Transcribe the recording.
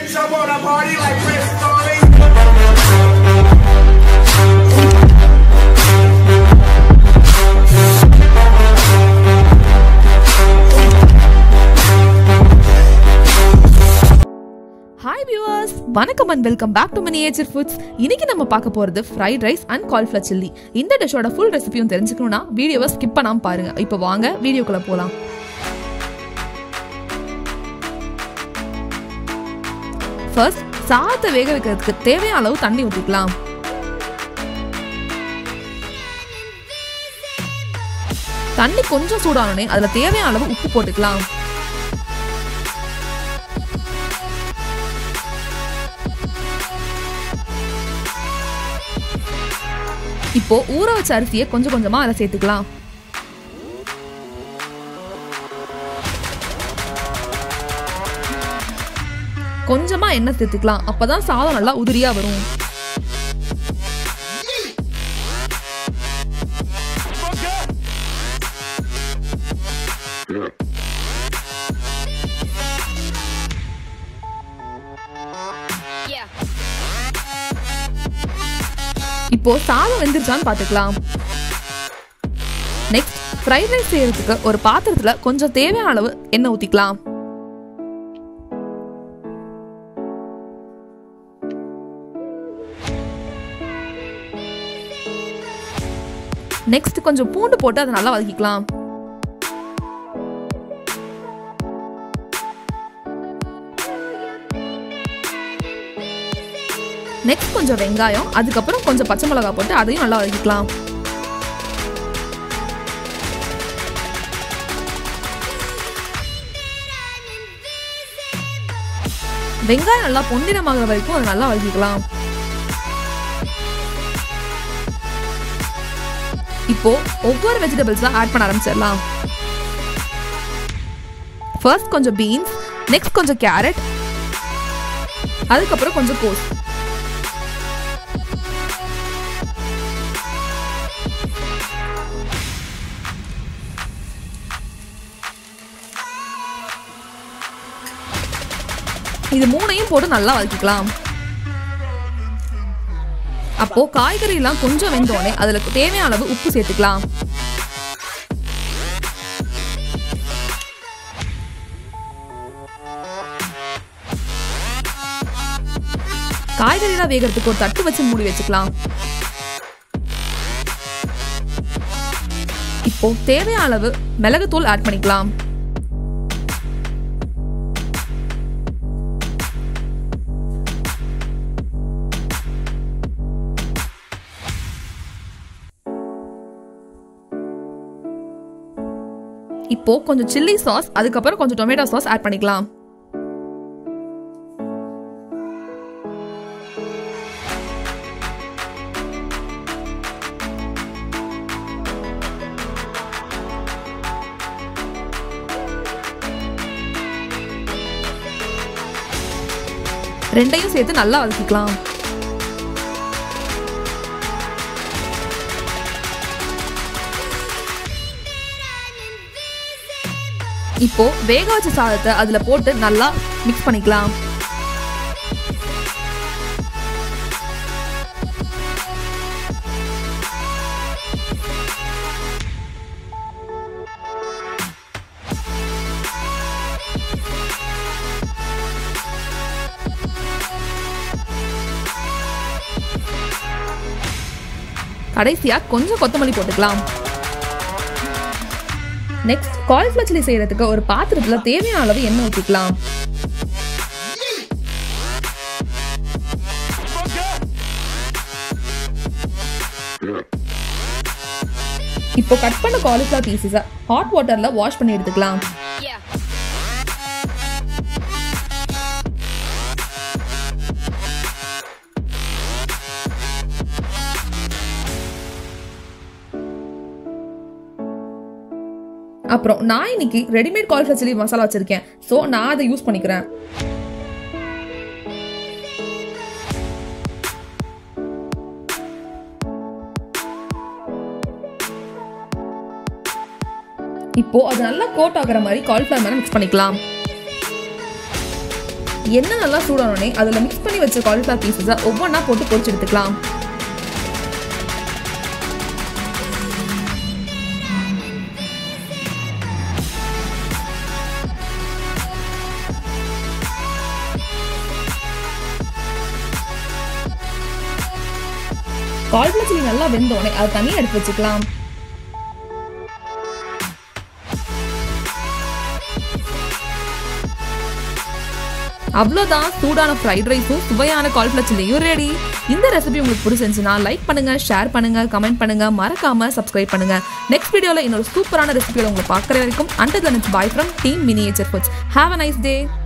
bitch, I wanna party like Chris Farley. Hi viewers வணக்கம் and welcome back to miniature foods இன்னைக்கு நம்ம பார்க்க போறது fried rice and cauliflower chilli இந்த டிஷ்ஷோட ஃபுல் ரெசிபியும் தெரிஞ்சுக்கணும்னா வீடியோவை ஸ்கிப் பண்ணாம பாருங்க இப்போ வாங்க வீடியோக்குள்ள போலாம் ஃபர்ஸ்ட் சாதத்தை வேக வைக்கிறதுக்கு தேவையான அளவு தண்ணி ஊற்றிக்கலாம் தண்ணி கொஞ்சம் சூடானோடனே அதுல தேவையான அளவு உப்பு போட்டுக்கலாம் இப்போ ஊற வச்ச அரிசியை கொஞ்சம் கொஞ்சமா அதில் சேர்த்துக்கலாம் கொஞ்சமா எண்ணெய் சேர்த்துக்கலாம் அப்பதான் சாதம் நல்லா உதிரியா வரும் இப்போ சாதம் வெந்துருச்சான்னு பார்த்துக்கலாம் நெக்ஸ்ட் ஃப்ரைட் ரைஸ் செய்யறதுக்கு ஒரு பாத்திரத்துல கொஞ்சம் தேவையான அளவு எண்ணெய் ஊத்திக்கலாம் நெக்ஸ்ட் கொஞ்சம் பூண்டு போட்டு அதை நல்லா வதக்கிக்கலாம் நெக்ஸ்ட் கொஞ்சம் வெங்காயம் அதுக்கப்புறம் கொஞ்சம் பச்சை மிளகாய் போட்டு அதையும் நல்லா வதக்கிக்கலாம் வெங்காயம் நல்லா பொன்னிறமாகிற வரைக்கும் அதை நல்லா வதக்கிக்கலாம் இப்போ ஒவ்வொரு வெஜிடபிள்ஸா ஆட் பண்ண ஆரம்பிச்சிடலாம் ஃபர்ஸ்ட் கொஞ்சம் பீன்ஸ் நெக்ஸ்ட் கொஞ்சம் கேரட் அதுக்கப்புறம் கொஞ்சம் கோஸ் இது மூணையும் போட்டு நல்லா வதக்கிக்கலாம் அப்போ காய்கறி எல்லாம் கொஞ்சம் வெந்தோடனே அதுல தேவையான அளவு உப்பு சேர்த்துக்கலாம் காய்கறிலாம் வேகிறதுக்கு ஒரு தட்டு வச்சு மூடி வச்சுக்கலாம் இப்போ தேவையான அளவு மிளகுத்தூள் ஆட் பண்ணிக்கலாம் இப்போ கொஞ்சம் சில்லி சாஸ் அதுக்கப்புறம் கொஞ்சம் டொமேட்டோ சாஸ் ஆட் பண்ணிக்கலாம் ரெண்டையும் சேர்த்து நல்லா வதக்கிக்கலாம் இப்போ வேக வச்ச சாதத்தை அதுல போட்டு நல்லா மிக்ஸ் பண்ணிக்கலாம் கடைசியா கொஞ்சம் கொத்தமல்லி போட்டுக்கலாம் நெக்ஸ்ட் காலிஃப்ளவர் சில்லி செய்யறதுக்கு ஒரு பாத்திரத்துல தேவையான அளவு எண்ணெய் ஊற்றிக்கலாம் இப்போ கட் பண்ண காலிஃப்ளவர் பீசஸை ஹாட் வாட்டர்ல வாஷ் பண்ணி எடுத்துக்கலாம் அப்புறம் நான் இன்னைக்கு ரெடிமேட் காலிஃப்ளவர் சில்லி மசாலா வச்சிருக்கேன் ஸோ நான் அதை யூஸ் பண்ணிக்கிறேன் இப்போ அது நல்லா கோட் ஆகுற மாதிரி காலிஃப்ளவர் மேலே மிக்ஸ் பண்ணிக்கலாம் எண்ணெய் நல்லா சூடானோடனே அதில் மிக்ஸ் பண்ணி வச்ச காலிஃப்ளவர் பீசஸை ஒவ்வொன்றா போட்டு பொரிச்சு எடுத்துக்கலாம் காலிஃப்ளவர் சில்லி நல்லா வெந்தோடனே அதை தனியாக எடுத்து வச்சுக்கலாம் அவ்வளோதான் சூடான ஃப்ரைட் ரைஸும் சுவையான காலிஃப்ளவர் சில்லியும் ரெடி இந்த ரெசிபி உங்களுக்கு பிடிச்சிருந்துச்சுன்னா லைக் பண்ணுங்க ஷேர் பண்ணுங்க கமெண்ட் பண்ணுங்க மறக்காம சப்ஸ்கிரைப் பண்ணுங்க நெக்ஸ்ட் வீடியோவில் இன்னொரு சூப்பரான ரெசிபியோட உங்களை பார்க்குற வரைக்கும் until then bye from team miniature foods have a nice day